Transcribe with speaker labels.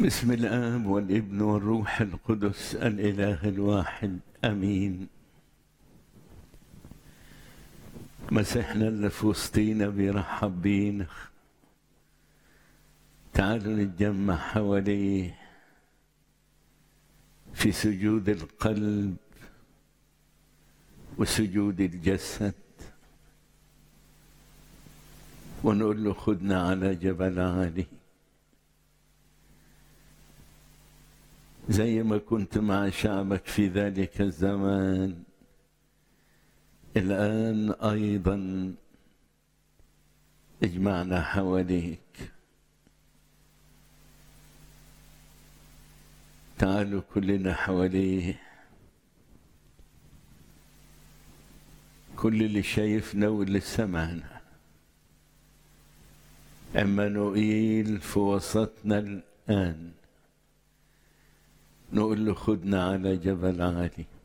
Speaker 1: بسم الآب والابن والروح القدس الإله الواحد أمين مسيحنا اللي في وسطينا بيرحب بينا تعالوا نتجمع حواليه في سجود القلب وسجود الجسد ونقول له خدنا على جبل عالي زي ما كنت مع شعبك في ذلك الزمان الآن أيضا اجمعنا حواليك تعالوا كلنا حواليه كل اللي شايفنا واللي سمعنا عمانوئيل في وسطنا الآن نقول له خدنا على جبل عالي